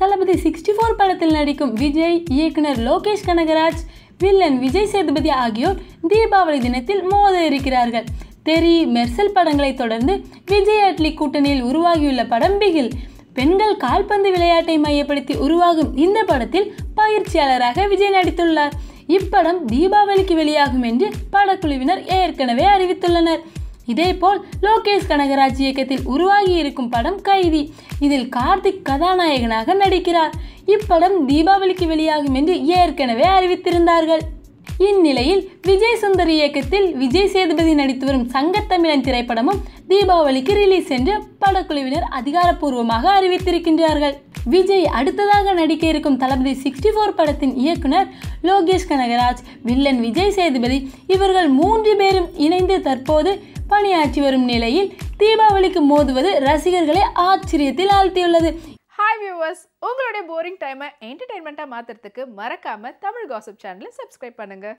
தளபதி sixty four படத்தில் நடிக்கும் விஜய் இயக்குனர் லோகேஷ் கனகராஜ் வில்லன் விஜய் சேதுபதி ஆகியோர் தீபாவளி தினத்தில் மோத இருக்கிறார்கள் தெரி மெர்சல் படங்களை தொடர்ந்து விஜய் அட்லி கூட்டணியில் உருவாகியுள்ள படம் பிகில் பெண்கள் கால்பந்து விளையாட்டை மையப்படுத்தி உருவாகும் இந்த படத்தில் பயிற்சியாளராக விஜய் நடித்துள்ளார் இப்படம் தீபாவளிக்கு வெளியாகும் என்று படக்குழுவினர் ஏற்கனவே அறிவித்துள்ளனர் இதேபோல் லோகேஷ் கனகராஜ் இயக்கத்தில் உருவாகி இருக்கும் படம் கைதி இதில் கார்த்திக் கதாநாயகனாக நடிக்கிறார் இப்படம் தீபாவளிக்கு வெளியாகும் என்று ஏற்கனவே அறிவித்திருந்தார்கள் இந்நிலையில் விஜய் சுந்தர் இயக்கத்தில் விஜய் சேதுபதி நடித்து வரும் சங்கத்தமிழன் திரைப்படமும் தீபாவளிக்கு ரிலீஸ் என்று படக்குழுவினர் அதிகாரப்பூர்வமாக அறிவித்திருக்கின்றார்கள் விஜய் அடுத்ததாக நடிக்க இருக்கும் தளபதி சிக்ஸ்டி ஃபோர் படத்தின் இயக்குனர் லோகேஷ் கனகராஜ் வில்லன் விஜய் சேதுபதி இவர்கள் மூன்று பேரும் இணைந்து தற்போது பணியாற்றி வரும் நிலையில் தீபாவளிக்கு மோதுவது ரசிகர்களை ஆச்சரியத்தில் ஆழ்த்தியுள்ளது ஹாய் வியூவர்ஸ் உங்களுடைய போரிங் டைமை என்டர்டைன்மெண்ட்டாக மாற்றுறதுக்கு மறக்காமல் தமிழ் காசிப் சேனலை சப்ஸ்கிரைப் பண்ணுங்கள்